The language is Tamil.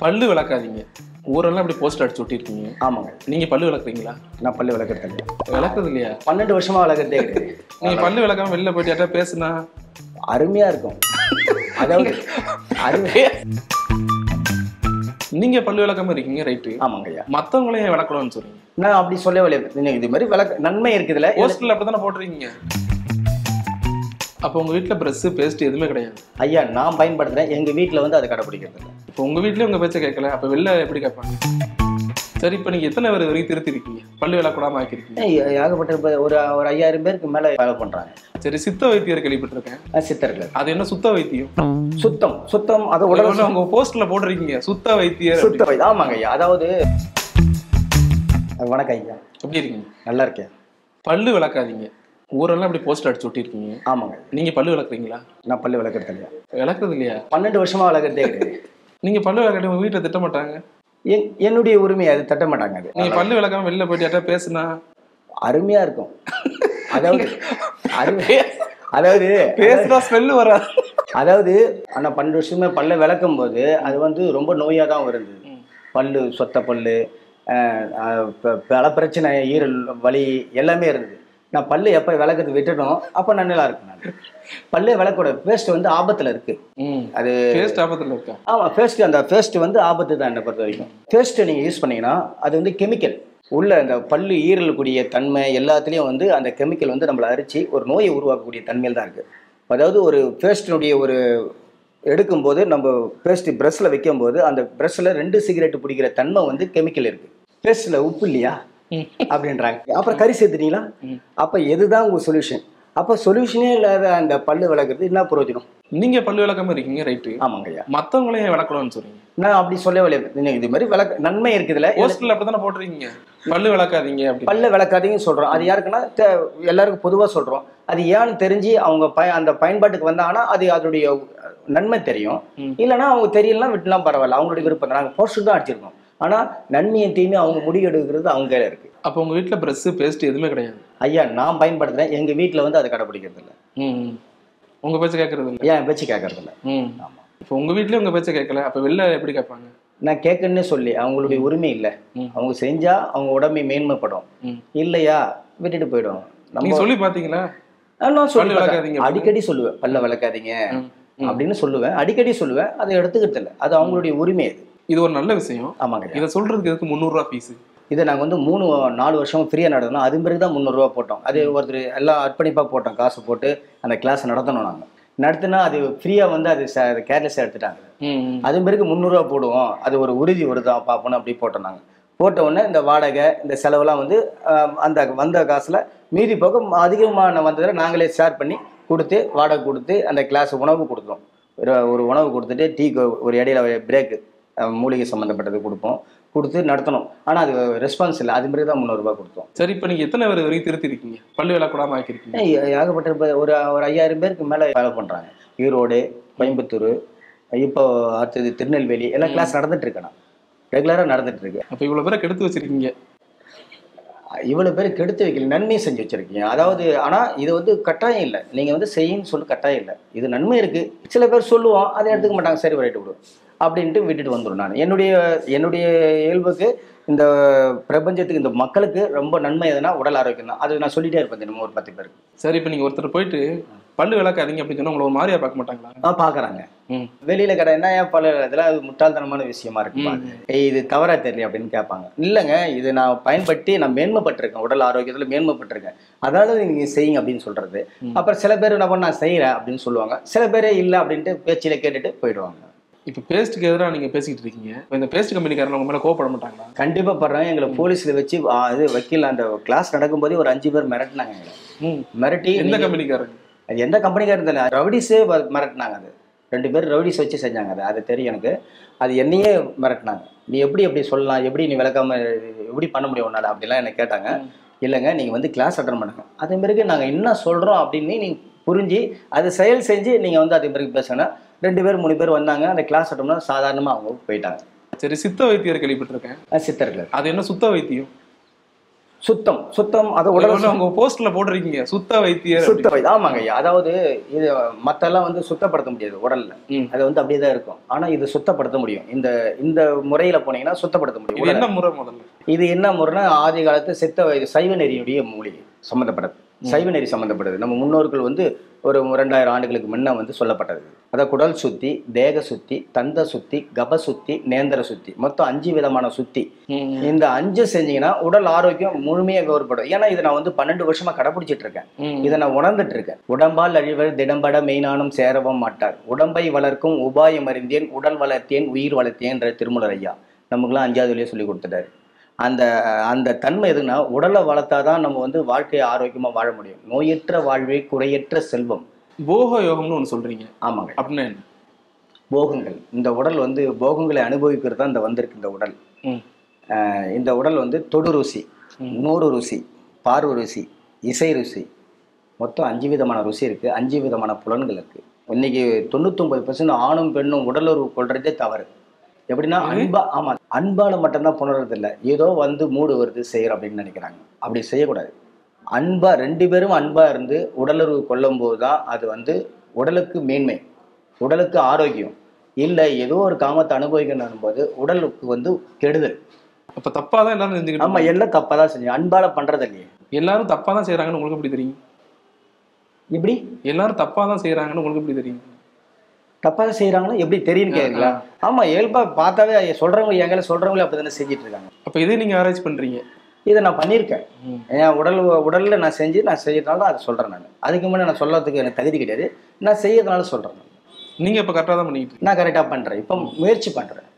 பல்லு விளக்காதீங்க ஊரெல்லாம் அப்படி போஸ்ட் அடிச்சு ஒட்டிருக்கீங்க ஆமாங்க நீங்க பல்லு விளக்குறீங்களா நான் பல்லு விளக்குறது இல்லையா விளக்குறது இல்லையா பன்னெண்டு வருஷமா விளக்குறதே கிடையாது நீங்க பல்லு விளக்காம வெளில போயிட்டு யார்ட்டா பேசுனா அருமையா இருக்கும் அதாவது அருமை நீங்க பல்லு விளக்காம இருக்கீங்க ரைட்டு ஆமாங்க ஐயா மத்தவங்களையும் ஏன் விளக்கணும்னு சொல்றீங்க நான் அப்படி சொல்லவே இல்லை இது மாதிரி விளக்கு நன்மை இருக்குதுல போஸ்டர்ல அப்படித்தானே போட்டுருக்கீங்க அப்போ உங்க வீட்ல பிரஷ் பேஸ்ட் எதுவுமே கிடையாது ஐயா நான் பயன்படுத்துறேன் எங்க வீட்ல வந்து அதை கடைப்பிடிக்கிறது இல்லை இப்போ உங்க வீட்லயே உங்க பேச்ச கேட்கல அப்ப வெளில எப்படி கேட்பாங்க சரி இப்போ நீங்க எத்தனை பேர் வரைக்கும் திருத்தி இருக்கீங்க பல்லு விளக்கூடாம ஆக்கிருக்கீங்க ஏய், ஏகப்பட்ட பேர் ஒரு ஒரு ஐயாயிரம் பேருக்கு மேல வேலை பண்றாங்க சரி சித்த வைத்தியர் கேள்விப்பட்டிருக்கேன் அஹ் சித்தர்கள் அது என்ன சுத்த வைத்தியம் சுத்தம் சுத்தம் அது உடனே உடல் உங்க போஸ்ட்ல போட்டிருக்கீங்க சுத்த வைத்தியர் சுத்த வை- ஆமாங்க ஐயா அதாவது வணக்கம் ஐயா எப்படி இருக்கீங்க நல்லா இருக்கேன் பல்லு விளக்காதீங்க ஊரெல்லாம் அப்படி போஸ்ட் அடிச்சு ஒட்டிருக்கீங்க ஆமாங்க நீங்க பல்லு விளக்குறீங்களா நான் பல்லு விளக்குறது இல்லையா விளக்குறது இல்லையா பன்னெண்டு வருஷமா விளக்குறதே கிடையாது நீங்க பல்லு விளக்காட்டி உங்க வீட்டுல திட்ட மாட்டாங்க என்- என்னுடைய உரிமை அது தட்ட மாட்டாங்க அது நீங்க பல்லு விளக்காம வெளில போயிட்டு யார்ட்டா பேசுனா அருமையா இருக்கும் அதாவது அருமை அதாவது பேசுனா ஸ்மெல்லு வராது அதாவது ஆனா பன்னெண்டு வருஷமே பல்ல விளக்கும் போது அது வந்து ரொம்ப நோயா தான் வருது பல்லு சொத்த பல்லு அஹ், அஹ், ப- பல பிரச்சனை ஈரல் வலி எல்லாமே இருந்தது நான் பல்லு எப்போ விளக்குறது விட்டுட்டோம் அப்போ நான் நல்லா இருக்கேன் நான் பல்லே விளக்கோட பேஸ்ட் வந்து ஆபத்தில் இருக்கு ம் அது பேஸ்ட் ஆபத்துல இருக்கா ஆமாம் பேஸ்ட் அந்த பேஸ்ட் வந்து ஆபத்து தான் என்னை பொறுத்த வரைக்கும் பேஸ்ட்டை நீங்கள் யூஸ் பண்ணீங்கன்னா அது வந்து கெமிக்கல் உள்ள அந்த பல்லு ஈரலுக்குரிய தன்மை எல்லாத்துலேயும் வந்து அந்த கெமிக்கல் வந்து நம்மளை அரிச்சு ஒரு நோயை உருவாக்கக்கூடிய தன்மையில் தான் இருக்குது அதாவது ஒரு பேஸ்டினுடைய ஒரு எடுக்கும்போது நம்ம பேஸ்ட் ப்ரெஷ்ஷில் வைக்கும்போது அந்த ப்ரெஷ்ஷில் ரெண்டு சிகரெட் பிடிக்கிற தன்மை வந்து கெமிக்கல் இருக்குது பேஸ்ட்டில் உப்பு இல்லையா ம். அப்படின்றாங்க அப்புறம் கறி சேர்த்துட்டீங்களா அப்போ எதுதான் உங்கள் சொல்யூஷன் அப்போ சொல்யூஷனே இல்லாத அந்த பல்லு விளக்குறது என்ன பிரயோஜனம் நீங்க பல்லு விளக்காம இருக்கீங்க ரைட்டு ஆமாங்க ஐயா மத்தவங்களையும் ஏன் விளக்கணும்னு சொல்றீங்க நான் அப்படி சொல்லவே இல்லை நீங்க இது மாதிரி விளக்க நன்மை இருக்குதுல போஸ்டர்ல அப்படித்தானே போட்டிருக்கீங்க பல்லு விளக்காதீங்க அப்படி பல்ல விளக்காதீங்கன்னு சொல்றோம் அது யாருக்குன்னா தே- எல்லாருக்கும் பொதுவா சொல்றோம் அது ஏன்னு தெரிஞ்சு அவங்க பய அந்த பயன்பாட்டுக்கு வந்தாங்கன்னா அது அதனுடைய நன்மை தெரியும் ம். இல்லைன்னா அவங்க தெரியலாம் விட்டுலாம் பரவாயில்ல அவங்களுடைய விருப்பம் தான் நாங்கள் போஸ்டர் தான் அடிச்சிருக்கோம் ஆனா நன்மையை தீமை அவங்க முடிவெடுக்கிறது அவங்க கையில இருக்கு அப்போ உங்க வீட்ல பிரஷ் பேஸ்ட் எதுவுமே கிடையாது ஐயா நான் பயன்படுத்துறேன் எங்க வீட்ல வந்து அதை கடைப்பிடிக்கிறது இல்லை ம் ம். உங்க பேச்ச கேட்கறது இல்ல ஏன் பேச்சு கேட்கறது இல்லை ம் ஆமா இப்போ உங்க வீட்லயே உங்க பேச்ச கேட்கல அப்ப வெளில எப்படி கேட்பாங்க நான் கேட்கணுன்னே சொல்லி அவங்களுடைய உரிமை இல்லை ம். அவங்க செஞ்சா அவங்க உடம்பை மேன்மைப்படும் ம். இல்லையா விட்டுட்டு போயிடும் நீங்க நம்ம சொல்லி பாத்தீங்களா ஆ, நான் சொல்லி பல்லு விளக்காதீங்க பார்த்தேன். அடிக்கடி சொல்லுவேன் பல்ல விளக்காதீங்க ம். ம். அப்படின்னு சொல்லுவேன் அடிக்கடி சொல்லுவேன் அதை எடுத்துக்கிறது இல்லை அது அவங்களுடைய உரிமை அது இது ஒரு நல்ல விஷயம் ஆமாங்க ஐயா. இதை சொல்றதுக்கு எதுக்கு முந்நூறுரூவா ஃபீஸ் இதை நாங்கள் வந்து மூணு நாலு வருஷம் ஃப்ரீயாக நடந்தோம் அது பிறகு தான் முந்நூறுரூவா போட்டோம் அது ஒருத்தர் எல்லாம் அர்ப்பணிப்பாக போட்டோம் காசு போட்டு அந்த கிளாஸ் நடத்தணும் நாங்கள் நடத்தினா அது ஃப்ரீயாக வந்து அது கேர்லெஸ்ஸாக எடுத்துட்டாங்க ம் அது பிறகு முந்நூறுரூவா போடுவோம் அது ஒரு உறுதி வருதா பார்ப்போம் அப்படி போட்டோம் நாங்கள் போட்ட உடனே இந்த வாடகை இந்த செலவெல்லாம் வந்து ஆஹ், அந்த வந்த காசில் மீதி போக அதிகமான வந்ததில் நாங்களே ஷேர் பண்ணி கொடுத்து வாடகை கொடுத்து அந்த கிளாஸ் உணவு கொடுத்தோம் ஒரு ஒரு உணவு கொடுத்துட்டு டீ ஒரு இடையில பிரேக்கு மூலிகை சம்மந்தப்பட்டது கொடுப்போம் கொடுத்து நடத்தணும் ஆனால் அது ரெஸ்பான்ஸ் இல்லை அது பிறகு தான் முந்நூறுரூபா கொடுத்தோம் சரி இப்போ நீங்க எத்தனை பேர் வரைக்கும் திருத்தி இருக்கீங்க பல்லு விளக்கூடாம ஆக்கிருக்கீங்க ஏய், ஏகப்பட்ட பேர் ஒரு ஒரு ஐயாயிரம் பேருக்கு மேலே வேலை பண்ணுறாங்க ஈரோடு கோயம்புத்தூர் இப்போ அடுத்தது திருநெல்வேலி எல்லாம் கிளாஸ் நடந்துட்டு இருக்கேன் ரெகுலராக நடந்துட்டு இருக்கு அப்ப இவ்வளவு பேரை கெடுத்து வச்சிருக்கீங்க இவ்வளவு பேர் கெடுத்து வைக்கல நன்மை செஞ்சு வச்சிருக்கீங்க அதாவது ஆனா இது வந்து கட்டாயம் இல்லை நீங்க வந்து செய்யுன்னு சொல்லி கட்டாயம் இல்லை இது நன்மை இருக்கு சில பேர் சொல்லுவோம் அதை எடுத்துக்க மாட்டாங்க சரி ரைட்டு விடு அப்படின்ட்டு விட்டுட்டு வந்துடும் நான் என்னுடைய என்னுடைய இயல்புக்கு இந்த பிரபஞ்சத்துக்கு இந்த மக்களுக்கு ரொம்ப நன்மை எதுனா உடல் ஆரோக்கியம் தான் அது நான் சொல்லிட்டே இருப்பேன் தினமும் ஒரு பத்து பேருக்கு சரி இப்போ நீங்க ஒருத்தர் போயிட்டு பல்லு விளக்காதீங்க அப்படின்னு சொன்னா உங்களை ஒரு மாதிரியா பார்க்க மாட்டாங்களா ஆ பார்க்குறாங்க ம் வெளியில கடை என்ன ஏன் பல இதெல்லாம் அது முட்டாள்தனமான விஷயமா இருக்கு ம். ஏய் இது தவறா தெரியல அப்படின்னு கேட்பாங்க இல்லைங்க இது நான் பயன்படுத்தி நான் மேன்மைப்பட்டிருக்கேன் உடல் ஆரோக்கியத்துல மேன்மைப்பட்டிருக்கேன் அதனால நீங்க செய்யுங்க அப்படின்னு சொல்றது ம். அப்புறம் சில பேர் என்ன பண்ண நான் செய்யறேன் அப்படின்னு சொல்லுவாங்க சில பேர் இல்லை அப்படின்ட்டு பேச்சில கேட்டுட்டு போயிடுவாங்க இப்போ பேஸ்ட்டுக்கு எதிராக நீங்க பேசிக்கிட்டு இருக்கீங்க இப்போ இந்த பேஸ்ட் கம்பெனிக்காரங்க உங்க மேல கோவப்பட மாட்டாங்களா கண்டிப்பா படுறாங்க எங்களை போலீஸ்ல வச்சு ஆ, இது வக்கீல் அந்த கிளாஸ் நடக்கும்போதே ஒரு அஞ்சு பேர் மிரட்டினாங்க எங்களை ம் மிரட்டி எந்த நீங்க- கம்பெனிக்காரங்க அது எந்த கம்பெனிக்காரும் தெரியல ரவுடிஸே வ- மிரட்டினாங்க அது ரெண்டு பேர் ரவுடிஸ் வச்சு செஞ்சாங்க அது அது தெரியும் எனக்கு அது என்னையே மிரட்டினாங்க நீ எப்படி எப்படி சொல்லலாம் எப்படி நீ விளக்காம எப்படி பண்ண முடியும் உன்னால அப்படிலாம் என்ன கேட்டாங்க இல்லைங்க நீங்கள் வந்து கிளாஸ் அட்டன் பண்ணுங்க அதே பிறகு நாங்கள் என்ன சொல்கிறோம் அப்படின்னு நீ புரிஞ்சு அது செயல் செஞ்சு நீங்கள் வந்து அதே பிறகு பேசுனா ரெண்டு பேர் மூணு பேர் வந்தாங்க அந்த கிளாஸ் அட்டன் பண்ண சாதாரணமாக அவங்க போயிட்டாங்க சரி சித்த வைத்தியர் கேள்விப்பட்டிருக்கேன் அது சித்தர்கள் அது என்ன சுத்த வைத்தியம் சுத்தம் சுத்தம் அது உடல் உடல் உங்க போஸ்ட்ல போட்டிருக்கீங்க சுத்த வைத்தியர் சுத்த வை ஆமாங்க ஐயா அதாவது இது மத்தெல்லாம் வந்து சுத்தப்படுத்த முடியாது உடல்ல ம். அது வந்து அப்படியே தான் இருக்கும் ஆனா இது சுத்தப்படுத்த முடியும் இந்த இந்த முறையில போனீங்கன்னா சுத்தப்படுத்த முடியும் இது உடலை. என்ன முறை முதல்ல இது என்ன முறைனா ஆதி காலத்து சித்த வை- சைவ நெறியுடைய மூலிகை சம்மந்தப்பட்டது சைவ நெறி சம்மந்தப்பட்டது நம்ம முன்னோர்கள் வந்து ஒரு ரெண்டாயிரம் ஆண்டுகளுக்கு முன்ன வந்து சொல்லப்பட்டது அதாவது குடல் சுத்தி தேக சுத்தி தந்த சுத்தி கப சுத்தி நேந்திர சுத்தி மொத்தம் அஞ்சு விதமான சுத்தி இந்த அஞ்சு செஞ்சீங்கன்னா உடல் ஆரோக்கியம் முழுமையாக கௌரவப்படும் ஏன்னா இதை நான் வந்து பன்னெண்டு வருஷமா கடைபிடிச்சிட்டு இருக்கேன் ம். இதை நான் உணர்ந்துட்டு இருக்கேன் உடம்பால் அழிவர் திடம்பட மெய்னானும் சேரவும் மாட்டார் உடம்பை வளர்க்கும் உபாயம் அறிந்தேன் உடல் வளர்த்தேன் உயிர் வளர்த்தேன்ற திருமலர் ஐயா நமக்குலாம் அஞ்சாவதுலயே சொல்லி கொடுத்துட்டாரு அந்த அந்த தன்மை எதுன்னா உடலை வளர்த்தாதான் நம்ம வந்து வாழ்க்கையை ஆரோக்கியமா வாழ முடியும் நோயற்ற வாழ்வே குறையற்ற செல்வம் போக யோகம்னு ஒண்ணு சொல்றீங்க ஆமாங்க அப்படின்னா என்ன போகங்கள் இந்த உடல் வந்து போகங்களை அனுபவிக்கிறது தான் இந்த வந்திருக்கு இந்த உடல் ம். ஆஹ் இந்த உடல் வந்து தொடு ருசி ம். நூறு ருசி பார்வை ருசி இசை ருசி மொத்தம் அஞ்சு விதமான ருசி இருக்கு அஞ்சு விதமான புலன்கள் இருக்கு இன்னைக்கு தொண்ணூத்தொன்பது பர்சன்ட் ஆணும் பெண்ணும் உடலுறவு கொள்றதே தவறு எப்படின்னா அன்பா ஆமா அன்பால மட்டும்தான் புணர்றது இல்லை ஏதோ வந்து மூடு வருது செய்யறோம் அப்படின்னு நினைக்கிறாங்க அப்படி செய்யக்கூடாது அன்பா ரெண்டு பேரும் அன்பா இருந்து உடலுறவு கொள்ளும் போது தான் அது வந்து உடலுக்கு மேன்மை உடலுக்கு ஆரோக்கியம் இல்லை ஏதோ ஒரு காமத்தை அனுபவிக்கணும் போது உடலுக்கு வந்து கெடுதல் அப்ப தப்பா தான் எல்லாரும் செஞ்சுக்கிட்டு ஆமா எல்லாம் தப்பா தான் செஞ்சு அன்பால பண்றது இல்லையே இருக்காங்க. எல்லாரும் தப்பா தான் செய்யறாங்கன்னு உங்களுக்கு எப்படி தெரியும் இப்படி எல்லாரும் தப்பா தான் செய்யறாங்கன்னு உங்களுக்கு எப்படி தெரியும் தப்பா தான் செய்யறாங்கன்னா எப்படி தெரியும்னு கேக்குறீங்களா ஆமா இயல்பா பார்த்தாவே சொல்றவங்க எங்களை சொல்றவங்களே அப்படிதானே செஞ்சுட்டு இருக்காங்க அப்ப இதே நீங்க ஆராய்ச்சி பண்றீங்க இதை நான் பண்ணியிருக்கேன் ம். என் உடல் உடல்ல நான் செஞ்சு நான் செய்யறதுனால தான் அதை சொல்றேன் நான் அதுக்கு முன்னாடி நான் சொல்லறதுக்கு எனக்கு தகுதி கிடையாது நான் செய்யறதுனால சொல்றேன் நான். நீங்க இப்ப கரெக்டா தான் பண்ணிக்கிட்டு இருக்கீங்க. நான் கரெக்டாக பண்றேன் இப்போ முயற்சி பண்றேன்